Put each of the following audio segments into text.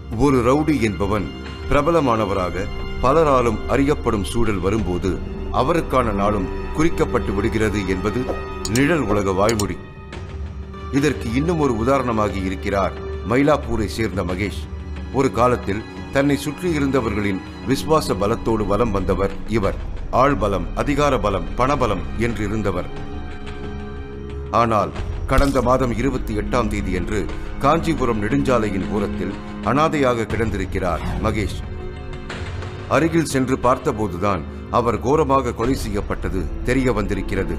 ஒரு ரவுடி என்பவன் பிரபலமானவராக பலராலும் அறியப்படும் சூழல் வரும்போது அவருக்கான நாளும் குறிக்கப்பட்டு விடுகிறது என்பது நிழல் உலக வாய்மொழி இதற்கு இன்னும் ஒரு உதாரணமாகி இருக்கிறார் மயிலாப்பூரை சேர்ந்த மகேஷ் ஒரு காலத்தில் தன்னை சுற்றி இருந்தவர்களின் விசுவாச பலத்தோடு வலம் வந்தவர் இவர் ஆள் பலம் அதிகார பலம் பணபலம் என்று இருந்தவர் ஆனால் கடந்த மாதம் இருபத்தி எட்டாம் தேதியன்று காஞ்சிபுரம் நெடுஞ்சாலையின் ஓரத்தில் அனாதையாக கிடந்திருக்கிறார் மகேஷ் அருகில் சென்று பார்த்தபோதுதான் அவர் கோரமாக கொலை செய்யப்பட்டது தெரிய வந்திருக்கிறது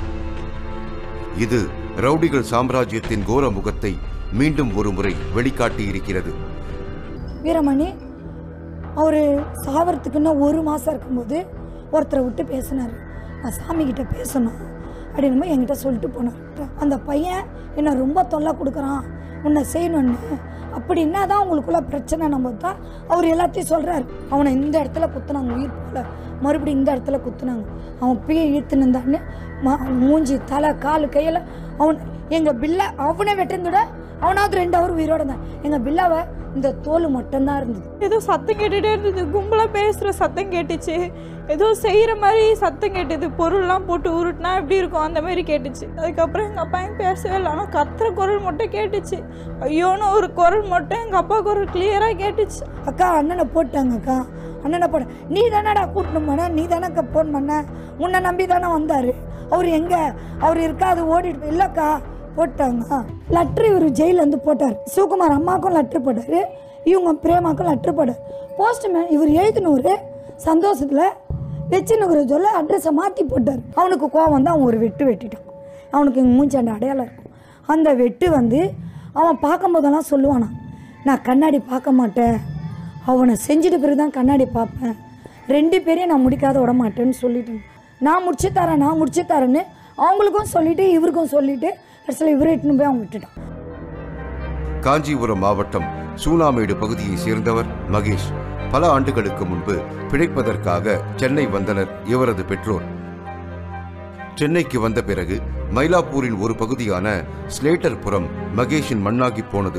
இது ரவுடிகள் சாம்ராஜ்யத்தின் கோர முகத்தை மீண்டும் ஒருமுறை வெளிக்காட்டியிருக்கிறது வீரமணி அவர் சாவறதுக்கு இன்னும் ஒரு மாதம் இருக்கும்போது ஒருத்தரை விட்டு பேசினார் நான் சாமி கிட்ட பேசணும் அப்படின்னு என்கிட்ட சொல்லிட்டு போனார் அந்த பையன் என்னை ரொம்ப தொல்லை கொடுக்குறான் உன்னை செய்யணும்னு அப்படின்னா தான் உங்களுக்குள்ள பிரச்சனை நம்ம தான் அவர் எல்லாத்தையும் சொல்கிறாரு அவனை இந்த இடத்துல குத்துனாங்க உயிர் போல மறுபடியும் இந்த இடத்துல குத்துனாங்க அவன் பிய இழுத்துன்னு இருந்தான்னு ம- மூஞ்சி தலை கால் கையில் அவன் எங்கள் பில்லை அவனை வெட்டிருந்துட அவனாவது ரெண்டு அவர் உயிரோட இருந்தான் எங்கள் பில்லாவை இந்த தோல் மட்டும்தான் இருந்தது ஏதோ சத்தம் கேட்டுட்டே இருந்தது கும்பலாக பேசுகிற சத்தம் கேட்டுச்சு ஏதோ செய்கிற மாதிரி சத்தம் கேட்டுது பொருள்லாம் போட்டு உருட்டினா எப்படி இருக்கும் அந்த மாதிரி கேட்டுச்சு அதுக்கப்புறம் எங்கள் அப்பா எங்க பேசவே இல்லை ஆனால் கத்துற குரல் மட்டும் கேட்டுச்சு ஐயோன்னு ஒரு குரல் மட்டும் எங்கள் அப்பா குரல் கிளியராக கேட்டுச்சு அக்கா அண்ணனை போட்டாங்க அக்கா அண்ணனை போட நீ தானடா கூட்டணும் பண்ண நீ தானே ஃபோன் பண்ண உன்னை நம்பி தானே வந்தார் அவர் எங்கே அவர் இருக்காது ஓடிட்டு இல்லைக்கா போட்டாங்க லெட்ரு இவர் ஜெயிலேருந்து போட்டார் சிவகுமார் அம்மாவுக்கும் லெட்ரு போட்டார் இவங்க பிரேமாக்கும் லெட்ரு போட்டார் போஸ்ட்மேன் இவர் எழுதினூர் சந்தோஷத்தில் வச்சுனுங்கிற சொல்ல அட்ரஸை மாற்றி போட்டார் அவனுக்கு கோவம் வந்து அவன் ஒரு வெட்டு வெட்டிட்டான் அவனுக்கு இங்கே மூஞ்சாண்ட அடையாளம் இருக்கும் அந்த வெட்டு வந்து அவன் பார்க்கும்போதெல்லாம் சொல்லுவானா நான் கண்ணாடி பார்க்க மாட்டேன் அவனை செஞ்சுட்டு பிறகு தான் கண்ணாடி பார்ப்பேன் ரெண்டு பேரையும் நான் முடிக்காத விட மாட்டேன்னு சொல்லிட்டு நான் முடிச்சு தரேன் நான் முடிச்சு தரேன்னு அவங்களுக்கும் சொல்லிட்டு இவருக்கும் சொல்லிட்டு கடைசியில் இவரை இட்டுன்னு போய் அவங்க விட்டுட்டான் காஞ்சிபுரம் மாவட்டம் சூனாமேடு பகுதியை சேர்ந்தவர் மகேஷ் பல ஆண்டுகளுக்கு முன்பு பிழைப்பதற்காக சென்னை வந்தனர் இவரது பெற்றோர் சென்னைக்கு வந்த பிறகு மயிலாப்பூரின் ஒரு பகுதியான ஸ்லேட்டர்புரம் மகேஷின் மண்ணாகி போனது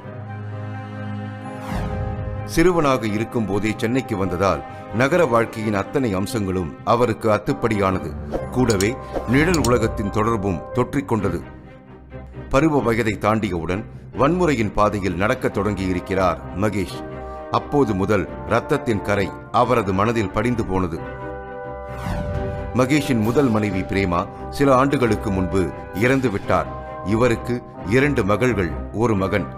சிறுவனாக இருக்கும் போதே சென்னைக்கு வந்ததால் நகர வாழ்க்கையின் அத்தனை அம்சங்களும் அவருக்கு அத்துப்படியானது கூடவே நிழல் உலகத்தின் தொடர்பும் தொற்றிக்கொண்டது பருவ வயதை தாண்டியவுடன் வன்முறையின் பாதையில் நடக்கத் தொடங்கியிருக்கிறார் மகேஷ் அப்போது முதல் ரத்தத்தின் கரை அவரது மனதில் படிந்து போனது மகேஷின் முதல் மனைவி பிரேமா சில ஆண்டுகளுக்கு முன்பு இறந்து விட்டார் இவருக்கு இரண்டு மகள்கள் ஒரு மகன்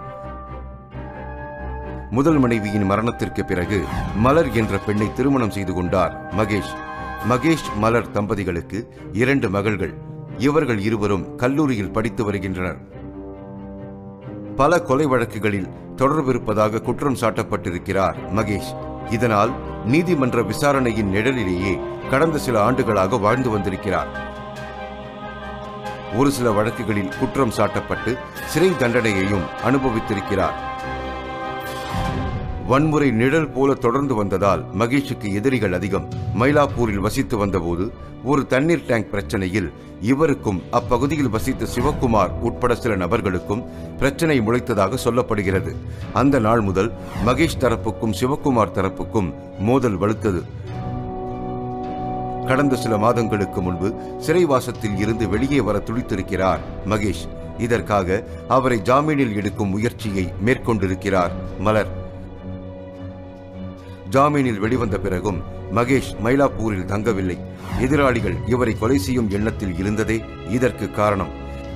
முதல் மனைவியின் மரணத்திற்கு பிறகு மலர் என்ற பெண்ணை திருமணம் செய்து கொண்டார் மகேஷ் மகேஷ் மலர் தம்பதிகளுக்கு இரண்டு மகள்கள் இவர்கள் இருவரும் கல்லூரியில் படித்து வருகின்றனர் பல கொலை வழக்குகளில் தொடர்பிருப்பதாக குற்றம் சாட்டப்பட்டிருக்கிறார் மகேஷ் இதனால் நீதிமன்ற விசாரணையின் நிழலிலேயே கடந்த சில ஆண்டுகளாக வாழ்ந்து வந்திருக்கிறார் ஒரு சில வழக்குகளில் குற்றம் சாட்டப்பட்டு சிறை தண்டனையையும் அனுபவித்திருக்கிறார் வன்முறை நிழல் போல தொடர்ந்து வந்ததால் மகேஷுக்கு எதிரிகள் அதிகம் மயிலாப்பூரில் வசித்து வந்தபோது ஒரு தண்ணீர் டேங்க் பிரச்சனையில் இவருக்கும் அப்பகுதியில் வசித்த சிவக்குமார் உட்பட சில நபர்களுக்கும் பிரச்சனை முளைத்ததாக சொல்லப்படுகிறது அந்த நாள் முதல் மகேஷ் தரப்புக்கும் சிவக்குமார் தரப்புக்கும் மோதல் வலுத்தது கடந்த சில மாதங்களுக்கு முன்பு சிறைவாசத்தில் இருந்து வெளியே வர துடித்திருக்கிறார் மகேஷ் இதற்காக அவரை ஜாமீனில் எடுக்கும் முயற்சியை மேற்கொண்டிருக்கிறார் மலர் ஜாமீனில் வெளிவந்த பிறகும் மகேஷ் மயிலாப்பூரில் தங்கவில்லை எதிராளிகள் இவரை கொலை செய்யும் எண்ணத்தில் இருந்ததே இதற்கு காரணம்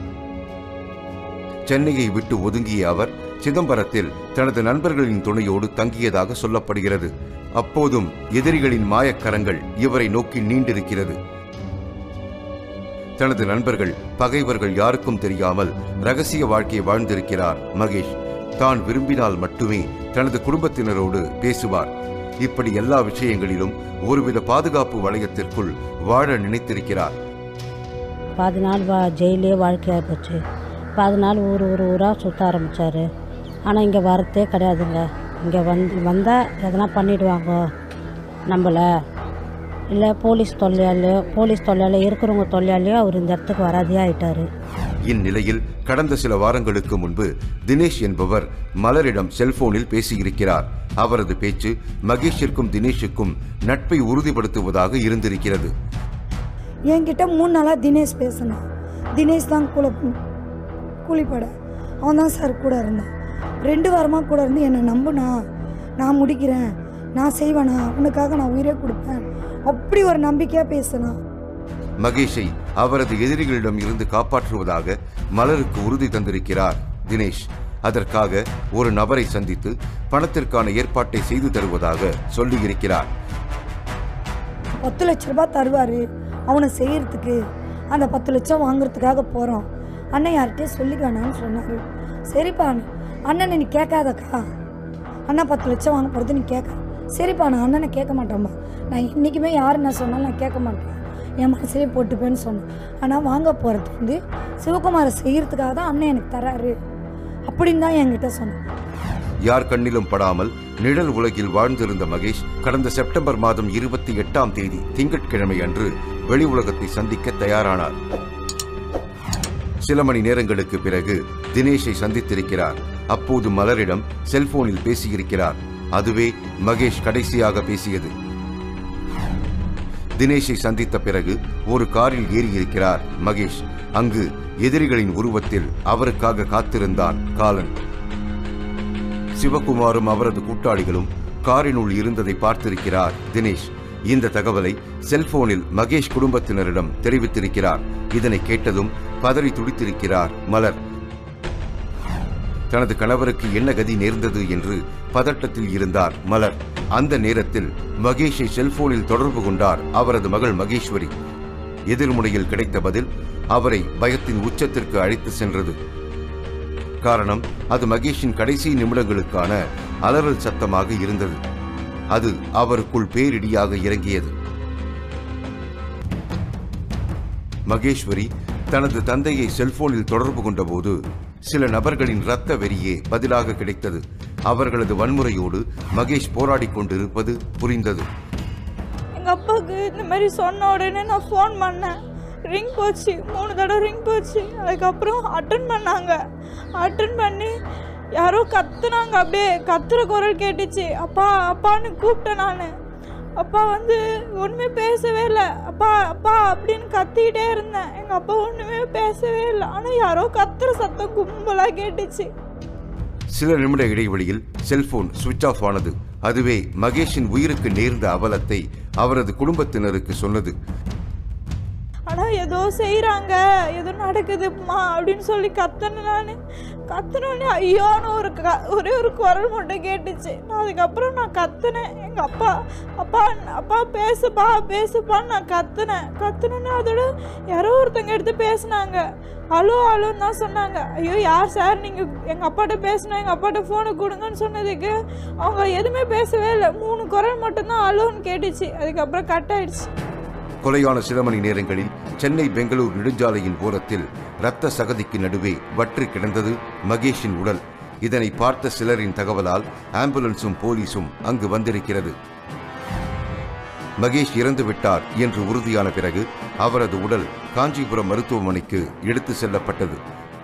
சென்னையை விட்டு ஒதுங்கிய அவர் சிதம்பரத்தில் தனது நண்பர்களின் துணையோடு தங்கியதாக சொல்லப்படுகிறது அப்போதும் எதிரிகளின் மாயக்கரங்கள் இவரை நோக்கி நீண்டிருக்கிறது தனது நண்பர்கள் பகைவர்கள் யாருக்கும் தெரியாமல் ரகசிய வாழ்க்கை வாழ்ந்திருக்கிறார் மகேஷ் தான் விரும்பினால் மட்டுமே தனது குடும்பத்தினரோடு பேசுவார் இப்படி எல்லா விஷயங்களிலும் ஒருவித பாதுகாப்பு வளையத்திற்குள் வாழ நினைத்திருக்கிறார் பாதி நாள் வா ஜெயிலே வாழ்க்கையாக போச்சு பாதி நாள் ஊர் ஊர் ஊராக சுற்ற ஆரம்பித்தார் ஆனால் இங்கே வரதே கிடையாதுங்க இங்கே வந்து வந்தால் எதனா பண்ணிடுவாங்க நம்மளை இல்லை போலீஸ் தொல்லையாலையோ போலீஸ் தொல்லையாலையோ இருக்கிறவங்க தொல்லையாலையோ அவர் இந்த இடத்துக்கு வராதே ஆயிட்டார் இந்நிலையில் கடந்த சில வாரங்களுக்கு முன்பு தினேஷ் என்பவர் மலரிடம் செல்போனில் பேசியிருக்கிறார் அவரது பேச்சு மகேஷிற்கும் தினேஷுக்கும் நட்பை உறுதிப்படுத்துவதாக இருந்திருக்கிறது என்கிட்ட மூணு நாளாக தினேஷ் பேசினான் தினேஷ் தான் கூட கூலிப்பட அவன் தான் சார் கூட இருந்தான் ரெண்டு வாரமாக கூட இருந்து என்னை நம்புனா நான் முடிக்கிறேன் நான் செய்வேனா உனக்காக நான் உயிரே கொடுப்பேன் அப்படி ஒரு நம்பிக்கையாக பேசினான் மகேஷை அவரது எதிரிகளிடம் இருந்து காப்பாற்றுவதாக மலருக்கு உறுதி தந்திருக்கிறார் தினேஷ் அதற்காக ஒரு நபரை சந்தித்து பணத்திற்கான ஏற்பாட்டை செய்து தருவதாக சொல்லியிருக்கிறார் பத்து லட்ச ரூபாய் தருவார் அவனை செய்யறதுக்கு அந்த பத்து லட்சம் வாங்குறதுக்காக போகிறோம் அண்ணன் யார்கிட்டயும் சொல்லிக்க வேணாம்னு சொன்னார் சரிப்பா அண்ணனை நீ கேட்காதக்கா அண்ணா பத்து லட்சம் வாங்க போகிறது நீ கேட்க சரிப்பா நான் அண்ணனை கேட்க மாட்டேன்ப்பா நான் இன்றைக்குமே யார் நான் சொன்னாலும் நான் கேட்க மாட்டேன் என் மனசுலேயே போட்டுப்பேன்னு சொன்னேன் ஆனால் வாங்க போகிறது வந்து சிவகுமாரை செய்யறதுக்காக தான் அண்ணன் எனக்கு தராரு அப்படின்னு தான் என்கிட்ட சொன்னான் யார் கண்ணிலும் படாமல் நிழல் உலகில் வாழ்ந்திருந்த மகேஷ் கடந்த செப்டம்பர் மாதம் இருபத்தி எட்டாம் தேதி திங்கட்கிழமை அன்று வெளி உலகத்தை சந்திக்க தயாரானார் சில மணி நேரங்களுக்கு பிறகு தினேஷை சந்தித்திருக்கிறார் அப்போது மலரிடம் செல்போனில் பேசியிருக்கிறார் அதுவே மகேஷ் கடைசியாக பேசியது தினேஷை சந்தித்த பிறகு ஒரு காரில் ஏறியிருக்கிறார் மகேஷ் அங்கு எதிரிகளின் உருவத்தில் அவருக்காக காத்திருந்தான் காலன் சிவகுமாரும் அவரது கூட்டாளிகளும் காரினுள் இருந்ததை பார்த்திருக்கிறார் தினேஷ் இந்த தகவலை செல்போனில் மகேஷ் குடும்பத்தினரிடம் தெரிவித்திருக்கிறார் இதனை கேட்டதும் பதறி துடித்திருக்கிறார் மலர் தனது கணவருக்கு என்ன கதி நேர்ந்தது என்று பதட்டத்தில் இருந்தார் மலர் அந்த நேரத்தில் மகேஷை செல்போனில் தொடர்பு கொண்டார் அவரது மகள் மகேஸ்வரி எதிர்முனையில் கிடைத்த பதில் அவரை பயத்தின் உச்சத்திற்கு அழைத்து சென்றது காரணம் அது மகேஷின் கடைசி நிமிடங்களுக்கான அலறல் சத்தமாக இருந்தது அது அவருக்குள் பேரிடியாக இறங்கியது மகேஸ்வரி தனது தந்தையை செல்போனில் தொடர்பு கொண்டபோது சில நபர்களின் இரத்த வெறியே பதிலாக கிடைத்தது அவர்களது வன்முறையோடு மகேஷ் போராடிக் கொண்டிருப்பது புரிந்தது எங்கள் அப்பாவுக்கு இந்த மாதிரி சொன்ன உடனே நான் ஃபோன் பண்ணேன் ரிங் போச்சு மூணு தடவை ரிங் போச்சு அதுக்கப்புறம் அட்டன் பண்ணாங்க அட்டன் பண்ணி யாரோ கத்துனாங்க அப்படியே கத்துற குரல் கேட்டுச்சு அப்பா அப்பான்னு கூப்பிட்டேன் நான் அப்பா வந்து ஒன்றுமே பேசவே இல்லை அப்பா அப்பா அப்படின்னு கத்திக்கிட்டே இருந்தேன் எங்கள் அப்பா ஒன்றுமே பேசவே இல்லை ஆனால் யாரோ கத்துற சத்தம் கும்பலாக கேட்டுச்சு சில நிமிட இடைவெளியில் செல்போன் சுவிட்ச் ஆஃப் ஆனது அதுவே மகேஷின் உயிருக்கு நேர்ந்த அவலத்தை அவரது குடும்பத்தினருக்கு சொன்னது ஆனால் ஏதோ செய்கிறாங்க ஏதோ நடக்குதும்மா அப்படின்னு சொல்லி கத்தனேன் நான் கத்துனோடனே ஐயோன்னு ஒரு க ஒரே ஒரு குரல் மட்டும் கேட்டுச்சு நான் அதுக்கப்புறம் நான் கத்துனேன் எங்கள் அப்பா அப்பா அப்பா பேசுப்பா பேசுப்பான்னு நான் கத்துனேன் கத்துனோடனே அதோட யாரோ ஒருத்தங்க எடுத்து பேசுனாங்க அலோ அலோன்னு தான் சொன்னாங்க ஐயோ யார் சார் நீங்கள் எங்கள் அப்பாட்ட பேசணும் எங்கள் அப்பாட்ட ஃபோனை கொடுங்கன்னு சொன்னதுக்கு அவங்க எதுவுமே பேசவே இல்லை மூணு குரல் மட்டும்தான் அலோன்னு கேட்டுச்சு அதுக்கப்புறம் கட் ஆயிடுச்சு கொலையான சில மணி நேரங்களில் சென்னை பெங்களூர் நெடுஞ்சாலையின் ஓரத்தில் இரத்த சகதிக்கு நடுவே வற்றி கிடந்தது மகேஷின் உடல் இதனை பார்த்த சிலரின் தகவலால் ஆம்புலன்ஸும் போலீசும் அங்கு வந்திருக்கிறது மகேஷ் இறந்து விட்டார் என்று உறுதியான பிறகு அவரது உடல் காஞ்சிபுரம் மருத்துவமனைக்கு எடுத்து செல்லப்பட்டது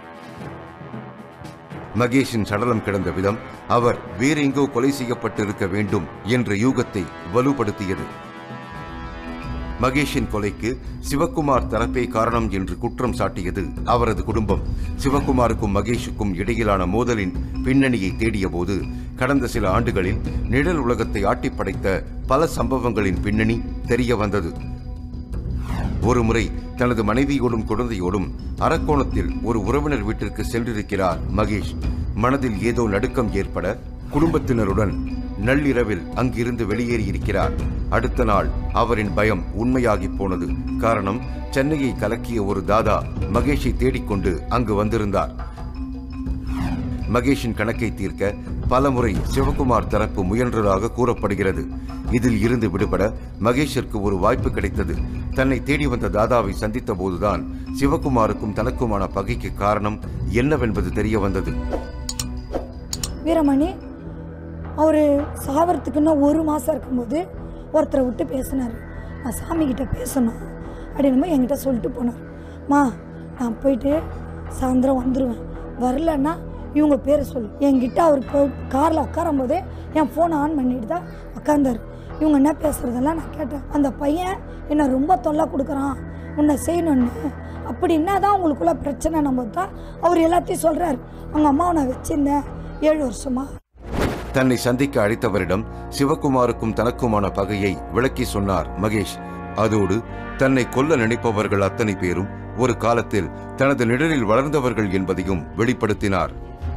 மகேஷின் சடலம் கிடந்த விதம் அவர் வேறெங்கோ கொலை செய்யப்பட்டிருக்க வேண்டும் என்ற யூகத்தை வலுப்படுத்தியது மகேஷின் கொலைக்கு சிவக்குமார் தரப்பே காரணம் என்று குற்றம் சாட்டியது அவரது குடும்பம் சிவக்குமாருக்கும் மகேஷுக்கும் இடையிலான மோதலின் பின்னணியை தேடியபோது கடந்த சில ஆண்டுகளில் நிழல் உலகத்தை ஆட்டிப்படைத்த பல சம்பவங்களின் பின்னணி தெரிய வந்தது ஒருமுறை தனது மனைவியோடும் குழந்தையோடும் அரக்கோணத்தில் ஒரு உறவினர் வீட்டிற்கு சென்றிருக்கிறார் மகேஷ் மனதில் ஏதோ நடுக்கம் ஏற்பட குடும்பத்தினருடன் நள்ளிரவில் அங்கிருந்து வெளியேறியிருக்கிறார் அடுத்த நாள் அவரின் பயம் உண்மையாகிப் போனது காரணம் சென்னையை கலக்கிய ஒரு தாதா மகேஷை தேடிக்கொண்டு அங்கு வந்திருந்தார் மகேஷின் கணக்கை தீர்க்க பலமுறை சிவகுமார் தரப்பு முயன்றதாக கூறப்படுகிறது இதில் இருந்து விடுபட மகேஷிற்கு ஒரு வாய்ப்பு கிடைத்தது தன்னை தேடி வந்த தாதாவை சந்தித்த போதுதான் சிவகுமாருக்கும் தனக்குமான பகைக்கு காரணம் என்னவென்பது தெரிய வந்தது வீரமணி அவர் சாவறதுக்குன்னு ஒரு மாதம் இருக்கும்போது ஒருத்தரை விட்டு பேசினார் நான் சாமிக்கிட்ட பேசணும் அப்படின்னு என்கிட்ட சொல்லிட்டு போனார் மா நான் போயிட்டு சாயந்தரம் வந்துடுவேன் வரலன்னா இவங்க பேரை சொல்லு என்கிட்ட அவர் காரில் உட்காரும் போதே என் ஃபோனை ஆன் பண்ணிட்டு தான் உட்காந்தாரு இவங்க என்ன பேசுகிறதெல்லாம் நான் கேட்டேன் அந்த பையன் என்னை ரொம்ப தொல்லை கொடுக்குறான் உன்னை செய்யணும்னு அப்படி என்னதான் உங்களுக்குள்ள பிரச்சனை நம்ம தான் அவர் எல்லாத்தையும் சொல்கிறாரு அவங்க அம்மாவை நான் வச்சிருந்தேன் ஏழு வருஷமா தன்னை சந்திக்க அழைத்தவரிடம் சிவகுமாருக்கும் தனக்குமான பகையை விளக்கி சொன்னார் மகேஷ் அதோடு தன்னை கொல்ல நினைப்பவர்கள் அத்தனை பேரும் ஒரு காலத்தில் தனது நிழலில் வளர்ந்தவர்கள் என்பதையும் வெளிப்படுத்தினார்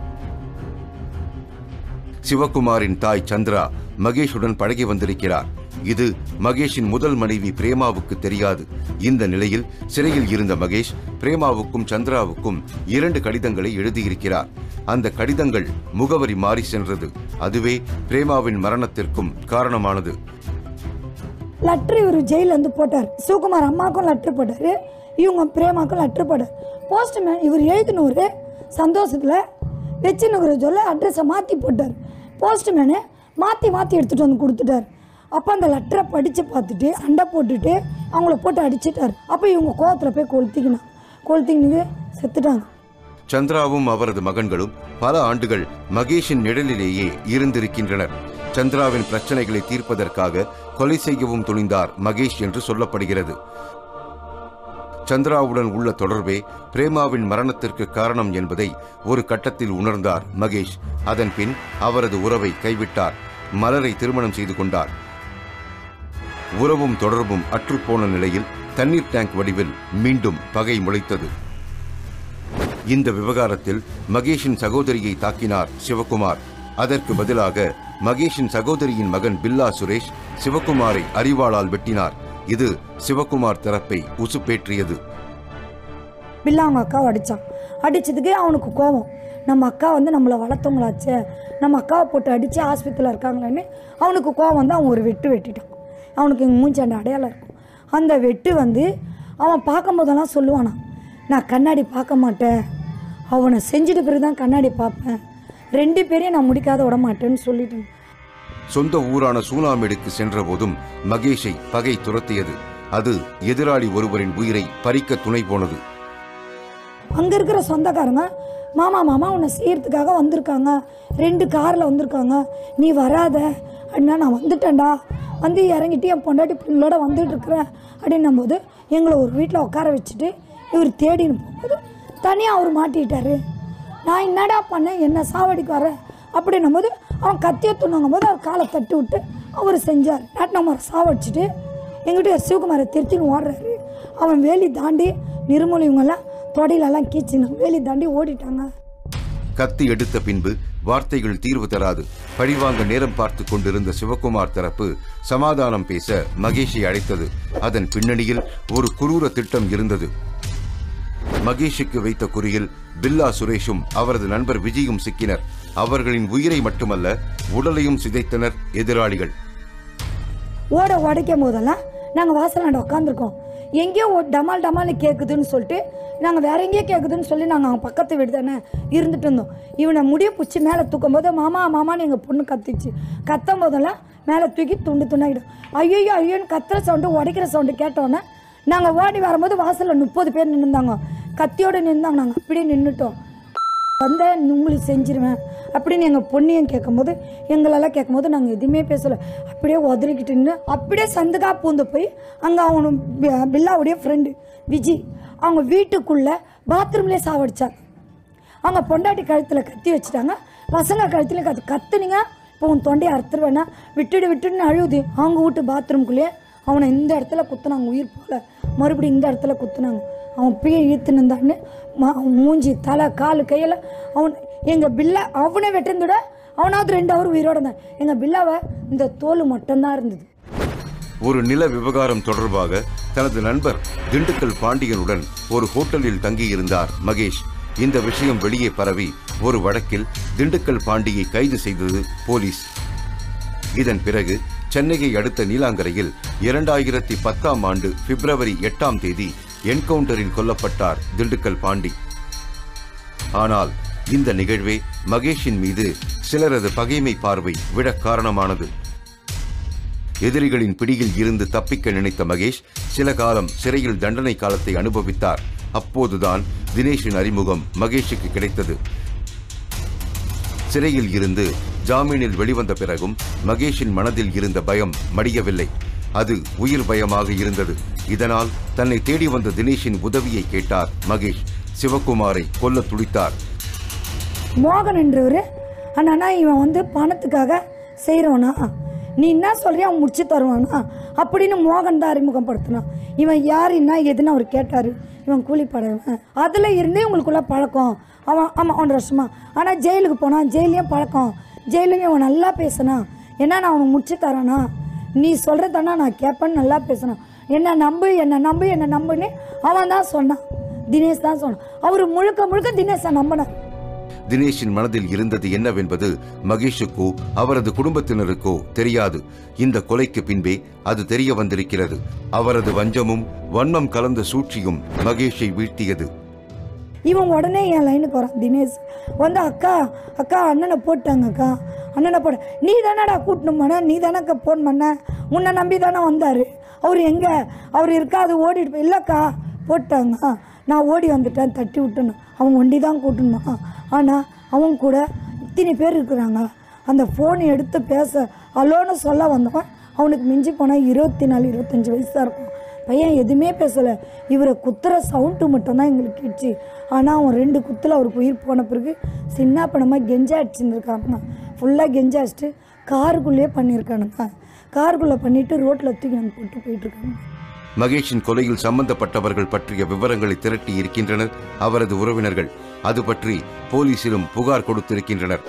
சிவகுமாரின் தாய் சந்திரா மகேஷுடன் பழகி வந்திருக்கிறார் இது மகேஷின் முதல் மனைவி பிரேமாவுக்கு தெரியாது இந்த நிலையில் சிறையில் இருந்த மகேஷ் பிரேமாவுக்கும் சந்திராவுக்கும் இரண்டு கடிதங்களை எழுதியிருக்கிறார் அந்த கடிதங்கள் முகவரி மாறி சென்றது அதுவே பிரேமாவின் மரணத்திற்கும் காரணமானது லெட்ரு இவர் ஜெயிலேருந்து போட்டார் சிவகுமார் அம்மாவுக்கும் லெட்ரு போட்டார் இவங்க பிரேமாவுக்கும் லெட்ரு போட்டார் போஸ்ட்மேன் இவர் எழுதினவர் சந்தோஷத்தில் வச்சுனுங்கிற சொல்ல அட்ரஸை மாற்றி போட்டார் போஸ்ட்மேனு மாற்றி மாற்றி எடுத்துகிட்டு வந்து கொடுத்துட்டார் அப்போ அந்த லெட்டரை படித்து பார்த்துட்டு சண்டை போட்டுட்டு அவங்கள போட்டு அடிச்சிட்டார் அப்போ இவங்க கோவத்தில் போய் கொளுத்திக்கினாங்க கொளுத்திக்கினு செத்துட்டாங்க சந்திராவும் அவரது மகன்களும் பல ஆண்டுகள் மகேஷின் நிழலிலேயே இருந்திருக்கின்றனர் சந்திராவின் பிரச்சனைகளை தீர்ப்பதற்காக கொலை செய்யவும் துணிந்தார் மகேஷ் என்று சொல்லப்படுகிறது சந்திராவுடன் உள்ள தொடர்பே பிரேமாவின் மரணத்திற்கு காரணம் என்பதை ஒரு கட்டத்தில் உணர்ந்தார் மகேஷ் அதன் பின் அவரது உறவை கைவிட்டார் மலரை திருமணம் செய்து கொண்டார் உறவும் தொடர்பும் அற்றுப்போன நிலையில் தண்ணீர் டேங்க் வடிவில் மீண்டும் பகை முளைத்தது இந்த விவகாரத்தில் மகேஷின் சகோதரியை தாக்கினார் சிவகுமார் அதற்கு பதிலாக மகேஷின் சகோதரியின் மகன் பில்லா சுரேஷ் சிவகுமாரை அரிவாளால் வெட்டினார் இது சிவகுமார் தரப்பை உசுப்பேற்றியது பில்லா அவங்க அக்காவை அடித்தான் அடித்ததுக்கு அவனுக்கு கோபம் நம்ம அக்கா வந்து நம்மளை வளர்த்தவங்களாச்சே நம்ம அக்காவை போட்டு அடித்து ஆஸ்பத்திரியில் இருக்காங்களேன்னு அவனுக்கு கோபம் வந்து அவன் ஒரு வெட்டு வெட்டிட்டான் அவனுக்கு இங்கே மூஞ்சாண்ட அடையாளம் இருக்கும் அந்த வெட்டு வந்து அவன் பார்க்கும்போதெல்லாம் சொல்லுவானான் நான் கண்ணாடி பார்க்க மாட்டேன் அவனை செஞ்சுட்டு பிறகு தான் கண்ணாடி பார்ப்பேன் ரெண்டு பேரையும் நான் முடிக்காத விட மாட்டேன்னு சொல்லிட்டேன் சொந்த ஊரான சூனாமேடுக்கு சென்றபோதும் மகேஷை பகை துரத்தியது அது எதிராளி ஒருவரின் உயிரை பறிக்க துணை போனது அங்கே இருக்கிற சொந்தக்காரங்க மாமா மாமா உன்னை செய்யறதுக்காக வந்திருக்காங்க ரெண்டு காரில் வந்திருக்காங்க நீ வராத அப்படின்னா நான் வந்துட்டேன்டா வந்து இறங்கிட்டு என் பொண்டாட்டி பிள்ளைங்களோட வந்துட்டு இருக்கிறேன் அப்படின்னும் போது எங்களை ஒரு வீட்டில் உட்கார வச்சுட்டு இவர் தேடின்னு போகும்போது தனியாக அவர் மாட்டிக்கிட்டாரு நான் என்னடா பண்ணேன் என்ன சாவடிக்கு வர அப்படின்னும் போது அவன் கத்தியை துணுங்கும் போது அவர் காலை தட்டி விட்டு அவர் செஞ்சார் நாட்டினமாரை சாவடிச்சுட்டு எங்கிட்ட சிவகுமாரை திருத்தின்னு ஓடுறாரு அவன் வேலி தாண்டி நிர்மூல இவங்கெல்லாம் தொடையிலெல்லாம் கீச்சின்னு வேலி தாண்டி ஓடிட்டாங்க கத்தி எடுத்த பின்பு வார்த்தைகள் தீர்வு தராது பழிவாங்க நேரம் பார்த்து கொண்டிருந்த சிவகுமார் தரப்பு சமாதானம் பேச மகேஷை அழைத்தது அதன் பின்னணியில் ஒரு குரூர திட்டம் இருந்தது மகேஷுக்கு வைத்த குறியில் பில்லா சுரேஷும் அவரது நண்பர் விஜயும் சிக்கினர் அவர்களின் உயிரை மட்டுமல்ல உடலையும் சிதைத்தனர் எதிராளிகள் ஓட உடைக்கும் போதெல்லாம் நாங்கள் வாசலாண்ட உட்காந்துருக்கோம் எங்கேயோ ஒரு டமால் டமால்னு கேட்குதுன்னு சொல்லிட்டு நாங்கள் வேற எங்கேயோ கேட்குதுன்னு சொல்லி நாங்கள் அவங்க பக்கத்து வீடு தானே இருந்துட்டு இருந்தோம் இவனை முடிய பிடிச்சி மேலே தூக்கும் போது மாமா மாமான்னு எங்கள் பொண்ணு கத்திச்சு கத்தும் போதெல்லாம் மேலே தூக்கி துண்டு துண்டாகிடும் ஐயோ ஐயோன்னு கத்துற சவுண்டு உடைக்கிற சவுண்டு கேட்டோன்னே நாங்கள் ஓடி வரும்போது வாசலில் முப்பது பேர் நின்றுந்தாங்க கத்தியோடு நின்றாங்க நாங்கள் அப்படியே நின்றுட்டோம் வந்த உங்களுக்கு செஞ்சிருவேன் அப்படின்னு எங்கள் பொண்ணையும் கேட்கும்போது எங்களெல்லாம் கேட்கும்போது நாங்கள் எதுவுமே பேசலை அப்படியே உதறிக்கிட்டு நின்று அப்படியே சந்துக்கா பூந்து போய் அங்கே அவனு பி- பில்லாவுடைய ஃப்ரெண்டு விஜி அவங்க வீட்டுக்குள்ளே பாத்ரூம்லேயே சாவடிச்சாங்க அவங்க பொண்டாட்டி கழுத்தில் கத்தி வச்சுட்டாங்க பசங்க கழுத்தில் கத்து கத்துனீங்க இப்போ உன் தொண்டையை அறுத்துருவேன்னா விட்டுடு விட்டுடுன்னு அழுகுது அவங்க வீட்டு பாத்ரூம்குள்ளேயே அவனை இந்த இடத்துல குத்துனாங்க உயிர் போல மறுபடியும் இந்த இடத்துல குத்துனாங்க அவன் பிய இழுத்து நின்றான்னு மூஞ்சி தலை கால் கையில் அவன் எங்கள் பில்லை அவனை வெட்டிருந்துட அவனாவது ரெண்டு அவர் உயிரோட இருந்தான் எங்கள் பில்லாவை இந்த தோல் மட்டும்தான் இருந்தது ஒரு நில விவகாரம் தொடர்பாக தனது நண்பர் திண்டுக்கல் பாண்டியனுடன் ஒரு ஹோட்டலில் தங்கியிருந்தார் மகேஷ் இந்த விஷயம் வெளியே பரவி ஒரு வழக்கில் திண்டுக்கல் பாண்டியை கைது செய்தது போலீஸ் இதன் பிறகு சென்னையை அடுத்த நீலாங்கரையில் இரண்டாயிரத்தி பத்தாம் ஆண்டு பிப்ரவரி எட்டாம் தேதி என்கவுண்டரில் கொல்லப்பட்டார் திண்டுக்கல் பாண்டி ஆனால் இந்த நிகழ்வே மகேஷின் மீது சிலரது பகைமை பார்வை விடக் காரணமானது எதிரிகளின் பிடியில் இருந்து தப்பிக்க நினைத்த மகேஷ் சில காலம் சிறையில் தண்டனை காலத்தை அனுபவித்தார் அப்போதுதான் தினேஷின் அறிமுகம் மகேஷுக்கு கிடைத்தது சிறையில் இருந்து ஜாமீனில் வெளிவந்த பிறகும் மகேஷின் மனதில் இருந்த பயம் மடியவில்லை அது உயிர் பயமாக இருந்தது இதனால் தன்னை தேடி வந்த தினேஷின் உதவியை கேட்டார் மகேஷ் சிவகுமாரை கொல்ல துடித்தார் மோகன் என்றவர் அண்ணா இவன் வந்து பணத்துக்காக செய்கிறவனா நீ என்ன சொல்றியா அவன் முடிச்சு தருவானா அப்படின்னு மோகன் தான் அறிமுகப்படுத்தினான் இவன் யார் என்ன எதுன்னு அவர் கேட்டார் இவன் கூலிப்படைவன் அதில் இருந்தே உங்களுக்குள்ள பழக்கம் அவன் ஆமாம் ஒன்றரை வருஷமா ஆனால் ஜெயிலுக்கு போனான் ஜெயிலையும் பழக்கம் ஜெயிலையும் அவன் நல்லா பேசினான் என்ன நான் அவனுக்கு முடிச்சு தரேனா நீ சொல்கிறதானா நான் கேட்பேன்னு நல்லா பேசினான் என்ன நம்பு என்ன நம்பு என்ன நம்புன்னு அவன் தான் சொன்னான் தினேஷ் தான் சொன்னான் அவர் முழுக்க முழுக்க தினேஷை நம்பினார் தினேஷின் மனதில் இருந்தது என்னவென்பது மகேஷுக்கோ அவரது குடும்பத்தினருக்கோ தெரியாது இந்த கொலைக்கு பின்பே அது தெரிய வந்திருக்கிறது அவரது வஞ்சமும் வன்மம் கலந்த சூழ்ச்சியும் மகேஷை வீழ்த்தியது இவன் உடனே என் லைனுக்கு வரான் தினேஷ் வந்து அக்கா அக்கா அண்ணனை போட்டாங்க அக்கா அண்ணனை போட நீ தானடா கூட்டணும் பண்ண நீ தானக்கா ஃபோன் பண்ண உன்னை நம்பி தானே வந்தார் அவர் எங்கே அவர் இருக்காது ஓடிட்டு போய் இல்லைக்கா போட்டாங்க நான் ஓடி வந்துட்டேன் தட்டி விட்டுன்னு அவன் ஒண்டி தான் கூட்டணுமா ஆனால் அவன் கூட இத்தனை பேர் இருக்கிறாங்க அந்த ஃபோனை எடுத்து பேச அலோன்னு சொல்ல வந்தவன் அவனுக்கு மிஞ்சி போனால் இருபத்தி நாலு இருபத்தஞ்சி வயசு தான் இருக்கும் பையன் எதுவுமே பேசலை இவரை குத்துற சவுண்டு மட்டும்தான் எங்களுக்கு கேட்டுச்சு ஆனால் அவன் ரெண்டு குத்தில் அவருக்கு உயிர் போன பிறகு சின்ன பணமாக கெஞ்சா அடிச்சுருந்துருக்காங்க ஃபுல்லாக கெஞ்சா அடிச்சுட்டு காருக்குள்ளேயே பண்ணியிருக்கானுங்க காருக்குள்ளே பண்ணிவிட்டு ரோட்டில் தூக்கி வந்து போட்டு போயிட்டுருக்காங்க மகேஷின் கொலையில் சம்பந்தப்பட்டவர்கள் பற்றிய விவரங்களை திரட்டி இருக்கின்றனர் அவரது உறவினர்கள் அது பற்றி போலீசிலும் புகார் கொடுத்திருக்கின்றனர்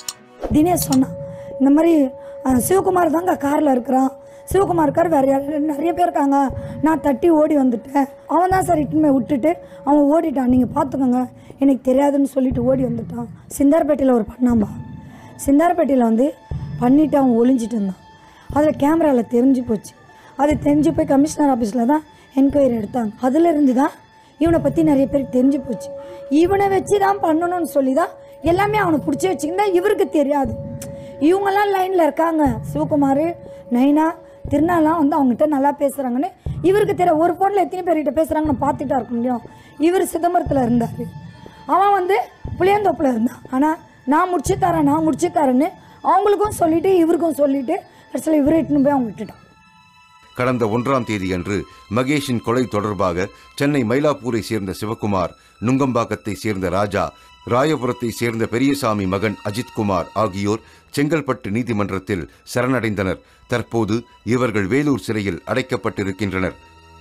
தினேஷ் சொன்னான் இந்த மாதிரி அஹ், சிவகுமார் தாங்க காரில் இருக்கிறான் சிவகுமார் கார் வேறு யார் நிறைய பேர் இருக்காங்க நான் தட்டி ஓடி வந்துட்டேன் அவன் தான் சார் இட்டுமே விட்டுட்டு அவன் ஓடிட்டான் நீங்கள் பார்த்துக்கோங்க எனக்கு தெரியாதுன்னு சொல்லிட்டு ஓடி வந்துட்டான் சிந்தார்பேட்டையில் ஒரு பண்ணாம்பா சிந்தார்பேட்டையில் வந்து பண்ணிட்டு அவன் ஒளிஞ்சிட்டு இருந்தான் அதில் கேமராவில் தெரிஞ்சு போச்சு அது தெரிஞ்சு போய் கமிஷனர் ஆஃபீஸில் தான் என்கொயரி எடுத்தாங்க அதுலேருந்து தான் இவனை பற்றி நிறைய பேருக்கு தெரிஞ்சு போச்சு இவனை வச்சு தான் பண்ணணும்னு சொல்லி தான் எல்லாமே அவனை பிடிச்சி வச்சுக்கிட்டா இவருக்கு தெரியாது இவங்கெல்லாம் லைனில் இருக்காங்க சிவகுமார் நைனா திருநாளாம் வந்து அவங்ககிட்ட நல்லா பேசுகிறாங்கன்னு இவருக்கு தெரிய ஒரு ஃபோனில் எத்தனை பேர்கிட்ட பேசுகிறாங்கன்னு பார்த்துட்டா இருக்க முடியும் இவர் சிதம்பரத்தில் இருந்தார் அவன் வந்து புளியந்தோப்பில் இருந்தான் ஆனால் நான் முடிச்சு தரேன் நான் முடிச்சு தரேன்னு அவங்களுக்கும் சொல்லிட்டு இவருக்கும் சொல்லிட்டு கடைசியில் இவரை இட்டுன்னு போய் அவங்க விட்டுட்டான் கடந்த ஒன்றாம் தேதி அன்று மகேஷின் கொலை தொடர்பாக சென்னை மயிலாப்பூரை சேர்ந்த சிவகுமார் நுங்கம்பாக்கத்தை சேர்ந்த ராஜா ராயபுரத்தை சேர்ந்த பெரியசாமி மகன் அஜித்குமார் ஆகியோர் செங்கல்பட்டு நீதிமன்றத்தில் சரணடைந்தனர் தற்போது இவர்கள் வேலூர் சிறையில் அடைக்கப்பட்டிருக்கின்றனர்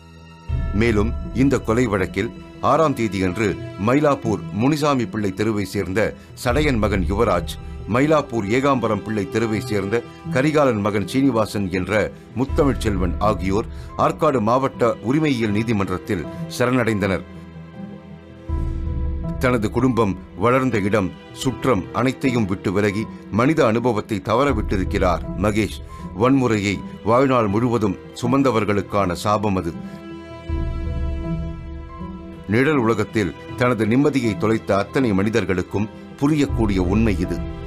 மேலும் இந்த கொலை வழக்கில் ஆறாம் தேதியன்று மயிலாப்பூர் முனிசாமி பிள்ளை தெருவை சேர்ந்த சடையன் மகன் யுவராஜ் மயிலாப்பூர் ஏகாம்பரம் பிள்ளை தெருவை சேர்ந்த கரிகாலன் மகன் சீனிவாசன் என்ற முத்தமிழ்ச் செல்வன் ஆகியோர் ஆற்காடு மாவட்ட உரிமையியல் நீதிமன்றத்தில் சரணடைந்தனர் தனது குடும்பம் வளர்ந்த இடம் சுற்றம் அனைத்தையும் விட்டு விலகி மனித அனுபவத்தை தவற விட்டிருக்கிறார் மகேஷ் வன்முறையை வாழ்நாள் முழுவதும் சுமந்தவர்களுக்கான சாபம் அது நிழல் உலகத்தில் தனது நிம்மதியை தொலைத்த அத்தனை மனிதர்களுக்கும் புரியக்கூடிய உண்மை இது